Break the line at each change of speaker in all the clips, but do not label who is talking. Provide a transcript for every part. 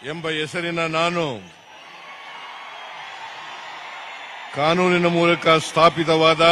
ಎಂಬ ಹೆಸರಿನ ನಾನು ಕಾನೂನಿನ ಮೂಲಕ ಸ್ಥಾಪಿತವಾದ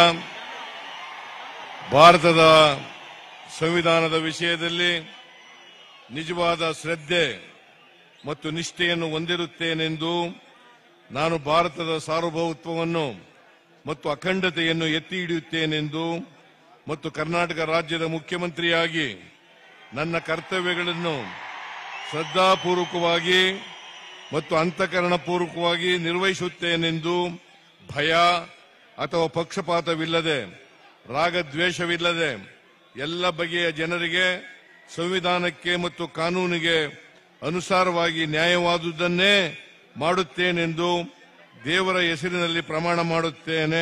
ಭಾರತದ ಸಂವಿಧಾನದ ವಿಷಯದಲ್ಲಿ ನಿಜವಾದ ಶ್ರದ್ಧೆ ಮತ್ತು ನಿಷ್ಠೆಯನ್ನು ಹೊಂದಿರುತ್ತೇನೆಂದು ನಾನು ಭಾರತದ ಸಾರ್ವಭೌಮತ್ವವನ್ನು ಮತ್ತು ಅಖಂಡತೆಯನ್ನು ಎತ್ತಿ ಹಿಡಿಯುತ್ತೇನೆಂದು ಮತ್ತು ಕರ್ನಾಟಕ ರಾಜ್ಯದ ಮುಖ್ಯಮಂತ್ರಿಯಾಗಿ ನನ್ನ ಕರ್ತವ್ಯಗಳನ್ನು ಶ್ರದ್ಧಾಪೂರ್ವಕವಾಗಿ ಮತ್ತು ಅಂತಃಕರಣಪೂರ್ವಕವಾಗಿ ನಿರ್ವಹಿಸುತ್ತೇನೆಂದು ಭಯ ಅಥವಾ ಪಕ್ಷಪಾತವಿಲ್ಲದೆ ರಾಗದ್ವೇಷವಿಲ್ಲದೆ ಎಲ್ಲ ಬಗೆಯ ಜನರಿಗೆ ಸಂವಿಧಾನಕ್ಕೆ ಮತ್ತು ಕಾನೂನಿಗೆ ಅನುಸಾರವಾಗಿ ನ್ಯಾಯವಾದುದನ್ನೇ ಮಾಡುತ್ತೇನೆಂದು ದೇವರ ಹೆಸರಿನಲ್ಲಿ ಪ್ರಮಾಣ ಮಾಡುತ್ತೇನೆ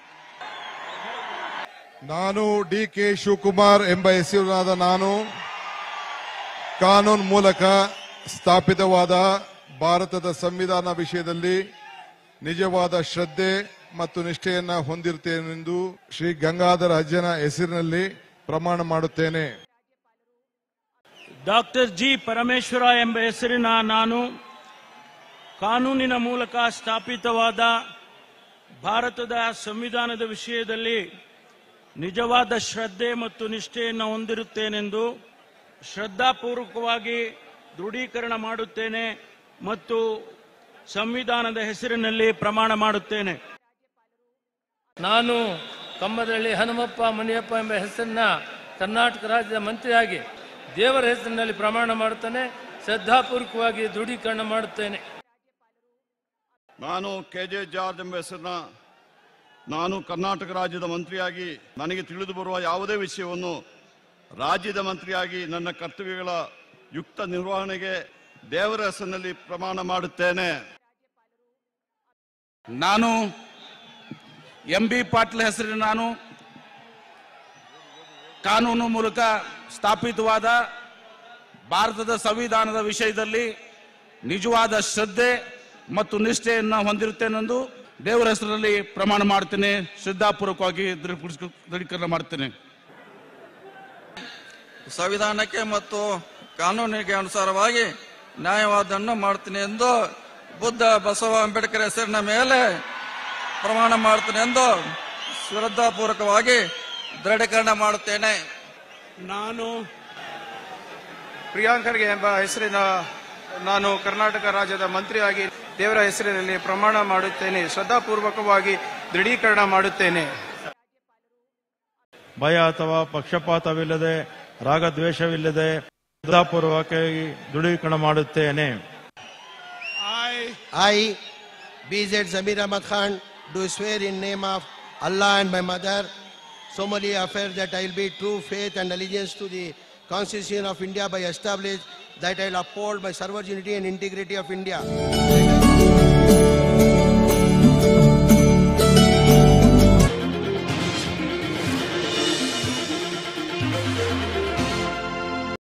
ನಾನು ಡಿ ಕೆ ಶಿವಕುಮಾರ್ ಎಂಬ ಹೆಸರಿನಾದ ನಾನು ಕಾನೂನು ಮೂಲಕ ಸ್ಥಾಪಿತವಾದ ಭಾರತದ ಸಂವಿಧಾನ ವಿಷಯದಲ್ಲಿ ನಿಜವಾದ ಶ್ರದ್ಧೆ ಮತ್ತು ನಿಷ್ಠೆಯನ್ನ ಹೊಂದಿರುತ್ತೇನೆಂದು ಶ್ರೀ ಗಂಗಾಧರ ಅಜ್ಜನ ಹೆಸರಿನಲ್ಲಿ ಪ್ರಮಾಣ ಮಾಡುತ್ತೇನೆ
ಡಾಕ್ಟರ್ ಜಿ ಪರಮೇಶ್ವರ ಎಂಬ ಹೆಸರಿನ ನಾನು ಕಾನೂನಿನ ಮೂಲಕ ಸ್ಥಾಪಿತವಾದ ಭಾರತದ ಸಂವಿಧಾನದ ವಿಷಯದಲ್ಲಿ ನಿಜವಾದ ಶ್ರದ್ಧೆ ಮತ್ತು ನಿಷ್ಠೆಯನ್ನು ಹೊಂದಿರುತ್ತೇನೆಂದು ಶ್ರದ್ಧಾಪೂರ್ವಕವಾಗಿ ದೃಢೀಕರಣ ಮಾಡುತ್ತೇನೆ ಮತ್ತು ಸಂವಿಧಾನದ ಹೆಸರಿನಲ್ಲಿ ಪ್ರಮಾಣ ಮಾಡುತ್ತೇನೆ
ನಾನು ಕಮ್ಮದಳ್ಳಿ ಹನುಮಪ್ಪ ಮುನಿಯಪ್ಪ ಎಂಬ ಹೆಸರನ್ನ ಕರ್ನಾಟಕ ರಾಜ್ಯದ ಮಂತ್ರಿಯಾಗಿ ದೇವರ ಹೆಸರಿನಲ್ಲಿ ಪ್ರಮಾಣ ಮಾಡುತ್ತೇನೆ ಶ್ರದ್ಧಾಪೂರ್ವಕವಾಗಿ ದೃಢೀಕರಣ ಮಾಡುತ್ತೇನೆ
ನಾನು ಕೆ ಜೆ ಜಾರ್ಜ್ ಎಂಬ ಹೆಸರಿನ ನಾನು ಕರ್ನಾಟಕ ರಾಜ್ಯದ ಮಂತ್ರಿಯಾಗಿ ನನಗೆ ತಿಳಿದು ಬರುವ ಯಾವುದೇ ವಿಷಯವನ್ನು ರಾಜ್ಯದ ಮಂತ್ರಿಯಾಗಿ ನನ್ನ ಕರ್ತವ್ಯಗಳ ಯುಕ್ತ ನಿರ್ವಹಣೆಗೆ ದೇವರ ಹೆಸರಿನಲ್ಲಿ ಪ್ರಮಾಣ ಮಾಡುತ್ತೇನೆ
ನಾನು ಎಂ ಬಿ ಪಾಟೀಲ್ ಹೆಸರಿನ ನಾನು ಕಾನೂನು ಮೂಲಕ ಸ್ಥಾಪಿತವಾದ ಭಾರತದ ಸಂವಿಧಾನದ ವಿಷಯದಲ್ಲಿ ನಿಜವಾದ ಶ್ರದ್ಧೆ ಮತ್ತು ನಿಷ್ಠೆಯನ್ನು ಹೊಂದಿರುತ್ತೇನೆಂದು ದೇವರ ಹೆಸರಲ್ಲಿ ಪ್ರಮಾಣ ಮಾಡ್ತೇನೆ ಶ್ರದ್ಧಾಪೂರ್ವಕವಾಗಿ ದೃಢಪಡಿಸ್ಕೊ- ದೃಢೀಕರಣ ಮಾಡ್ತೇನೆ
ಸಂವಿಧಾನಕ್ಕೆ ಮತ್ತು ಕಾನೂನಿಗೆ ಅನುಸಾರವಾಗಿ ನ್ಯಾಯವಾದನ್ನು ಮಾಡ್ತೀನಿ ಎಂದು ಬುದ್ಧ ಬಸವ ಅಂಬೇಡ್ಕರ್ ಹೆಸರಿನ ಮೇಲೆ ಪ್ರಮಾಣ ಮಾಡ್ತೀನಿ ಎಂದು ಶ್ರದ್ಧಾಪೂರ್ವಕವಾಗಿ ದೃಢೀಕರಣ ಮಾಡುತ್ತೇನೆ
ನಾನು ಪ್ರಿಯಾಂಕರ್ಗೆ ಎಂಬ ಹೆಸರಿನ ನಾನು ಕರ್ನಾಟಕ ರಾಜ್ಯದ ಮಂತ್ರಿಯಾಗಿ ದೇವರ ಹೆಸರಿನಲ್ಲಿ ಪ್ರಮಾಣ ಮಾಡುತ್ತೇನೆ ಶ್ರದ್ಧಾಪೂರ್ವಕವಾಗಿ ದೃಢೀಕರಣ ಮಾಡುತ್ತೇನೆ
ಭಯ ಅಥವಾ ಪಕ್ಷಪಾತವಿಲ್ಲದೆ ರಾಗದ್ವೇಷವಿಲ್ಲದೆ ಶ್ರದ್ಧಾಪೂರ್ವಕವಾಗಿ ದೃಢೀಕರಣ ಮಾಡುತ್ತೇನೆ
I, BZ Zamir Ahmad Khan, do swear in name of Allah and my mother, solemnly affirm that I will be true faith and allegiance to the Constitution of India by established that I will uphold my sovereignty and integrity of India.